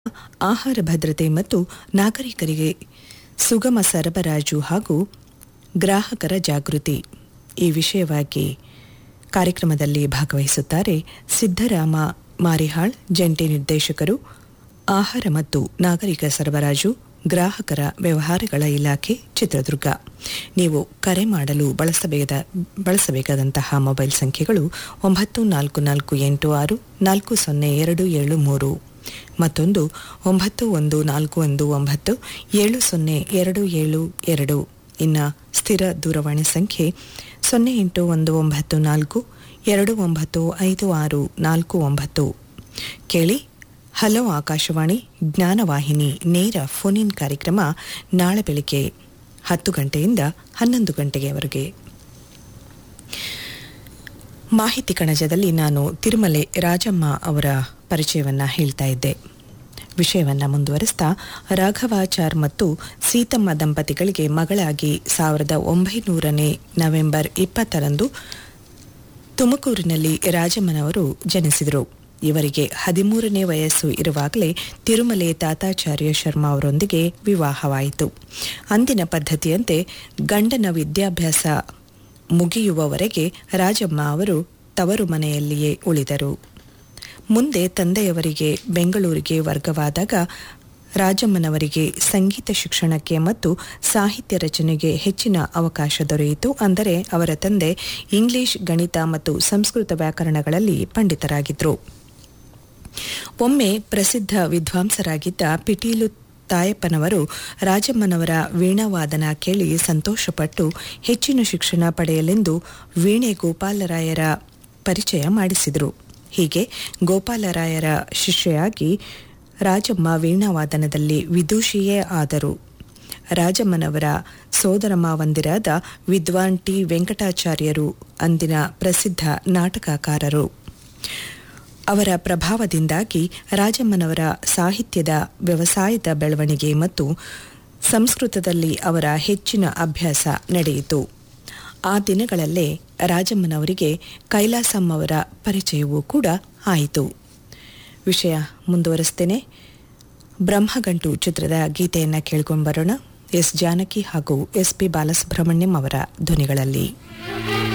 ಆಹಾರ ಭದ್ರತೆ ಮತ್ತು ನಾಗರಿಕರಿಗೆ ಸುಗಮ ಸರಬರಾಜು ಹಾಗೂ ಗ್ರಾಹಕರ ಜಾಗೃತಿ ಈ ವಿಷಯವಾಗಿ ಕಾರ್ಯಕ್ರಮದಲ್ಲಿ ಭಾಗವಹಿಸುತ್ತಾರೆ ಸಿದ್ದರಾಮ ಮಾರಿಹಾಳ್ ಜಂಟಿ ನಿರ್ದೇಶಕರು ಆಹಾರ ಮತ್ತು ನಾಗರಿಕ ಸರಬರಾಜು ಗ್ರಾಹಕರ ವ್ಯವಹಾರಗಳ ಇಲಾಖೆ ಚಿತ್ರದುರ್ಗ ನೀವು ಕರೆ ಮಾಡಲು ಬಳಸಬೇಕಾದ ಬಳಸಬೇಕಾದಂತಹ ಮೊಬೈಲ್ ಸಂಖ್ಯೆಗಳು ಒಂಬತ್ತು ನಾಲ್ಕು ನಾಲ್ಕು ಎಂಟು ಆರು ನಾಲ್ಕು ಸೊನ್ನೆ ಎರಡು ಏಳು ಮೂರು ಮತ್ತೊಂದು ಒಂಬತ್ತು ಒಂದು ನಾಲ್ಕು ಒಂದು ಒಂಬತ್ತು ಏಳು ಸೊನ್ನೆ ಎರಡು ಏಳು ಎರಡು ಇನ್ನು ಸ್ಥಿರ ದೂರವಾಣಿ ಸಂಖ್ಯೆ ಸೊನ್ನೆ ಎಂಟು ಒಂದು ಒಂಬತ್ತು ನಾಲ್ಕು ಎರಡು ಒಂಬತ್ತು ಐದು ಆರು ನಾಲ್ಕು ಒಂಬತ್ತು ಕೇಳಿ ಹಲೋ ಆಕಾಶವಾಣಿ ಜ್ಞಾನವಾಹಿನಿ ನೇರ ಫೋನ್ ಇನ್ ಕಾರ್ಯಕ್ರಮ ನಾಳೆ ಬೆಳಿಗ್ಗೆ ಹತ್ತು ಗಂಟೆಯಿಂದ ಹನ್ನೊಂದು ಗಂಟೆಯವರೆಗೆ ಮಾಹಿತಿ ಕಣಜದಲ್ಲಿ ನಾನು ತಿರುಮಲೆ ರಾಜಮ್ಮ ಅವರ ಪರಿಚಯವನ್ನ ಹೇಳ್ತಾ ಇದ್ದೆ ವಿಷಯವನ್ನ ಮುಂದುವರಿಸ್ತಾ ರಾಘವಾಚಾರ್ ಮತ್ತು ಸೀತಮ್ಮ ದಂಪತಿಗಳಿಗೆ ಮಗಳಾಗಿ ಸಾವಿರದ ಒಂಬೈನೂರನೇ ನವೆಂಬರ್ ಇಪ್ಪತ್ತರಂದು ತುಮಕೂರಿನಲ್ಲಿ ರಾಜಮ್ಮನವರು ಜನಿಸಿದರು ಇವರಿಗೆ ಹದಿಮೂರನೇ ವಯಸ್ಸು ಇರುವಾಗಲೇ ತಿರುಮಲೆ ತಾತಾಚಾರ್ಯ ಶರ್ಮಾ ಅವರೊಂದಿಗೆ ವಿವಾಹವಾಯಿತು ಅಂದಿನ ಪದ್ಧತಿಯಂತೆ ಗಂಡನ ವಿದ್ಯಾಭ್ಯಾಸ ಮುಗಿಯುವವರೆಗೆ ರಾಜಮ್ಮ ಅವರು ತವರು ಮನೆಯಲ್ಲಿಯೇ ಉಳಿದರು ಮುಂದೆ ತಂದೆಯವರಿಗೆ ಬೆಂಗಳೂರಿಗೆ ವರ್ಗವಾದಾಗ ರಾಜಮ್ಮನವರಿಗೆ ಸಂಗೀತ ಶಿಕ್ಷಣಕ್ಕೆ ಮತ್ತು ಸಾಹಿತ್ಯ ರಚನೆಗೆ ಹೆಚ್ಚಿನ ಅವಕಾಶ ದೊರೆಯಿತು ಅಂದರೆ ಅವರ ತಂದೆ ಇಂಗ್ಲಿಷ್ ಗಣಿತ ಮತ್ತು ಸಂಸ್ಕೃತ ವ್ಯಾಕರಣಗಳಲ್ಲಿ ಪಂಡಿತರಾಗಿದ್ದರು ಒಮ್ಮೆ ಪ್ರಸಿದ್ಧ ವಿದ್ವಾಂಸರಾಗಿದ್ದ ಪಿಟೀಲು ತಾಯಪ್ಪನವರು ರಾಜಮ್ಮನವರ ವೀಣಾವಾದನ ಕೇಳಿ ಸಂತೋಷಪಟ್ಟು ಹೆಚ್ಚಿನ ಶಿಕ್ಷಣ ಪಡೆಯಲೆಂದು ವೀಣೆ ಗೋಪಾಲರಾಯರ ಪರಿಚಯ ಮಾಡಿಸಿದರು ಹೀಗೆ ಗೋಪಾಲರಾಯರ ಶಿಷ್ಯೆಯಾಗಿ ರಾಜಮ್ಮ ವೀಣಾವಾದನದಲ್ಲಿ ವಿದೂಷಿಯೇ ಆದರು ರಾಜಮ್ಮನವರ ಸೋದರ ಮಾವಂದಿರಾದ ವಿದ್ವಾನ್ ಟಿ ವೆಂಕಟಾಚಾರ್ಯರು ಅಂದಿನ ಪ್ರಸಿದ್ಧ ನಾಟಕಕಾರರು ಅವರ ಪ್ರಭಾವದಿಂದಾಗಿ ರಾಜಮ್ಮನವರ ಸಾಹಿತ್ಯದ ವ್ಯವಸಾಯದ ಬೆಳವಣಿಗೆ ಮತ್ತು ಸಂಸ್ಕೃತದಲ್ಲಿ ಅವರ ಹೆಚ್ಚಿನ ಅಭ್ಯಾಸ ನಡೆಯಿತು ಆ ದಿನಗಳಲ್ಲೇ ರಾಜಮ್ಮನವರಿಗೆ ಕೈಲಾಸಮ್ಮವರ ಪರಿಚಯವೂ ಕೂಡ ಆಯಿತು ವಿಷಯ ಮುಂದುವರಿಸ್ತೇನೆ ಬ್ರಹ್ಮಗಂಟು ಚಿತ್ರದ ಗೀತೆಯನ್ನು ಕೇಳ್ಕೊಂಡು ಬರೋಣ ಎಸ್ ಜಾನಕಿ ಹಾಗೂ ಎಸ್ ಪಿ ಬಾಲಸುಬ್ರಹ್ಮಣ್ಯಂ ಅವರ ಧ್ವನಿಗಳಲ್ಲಿ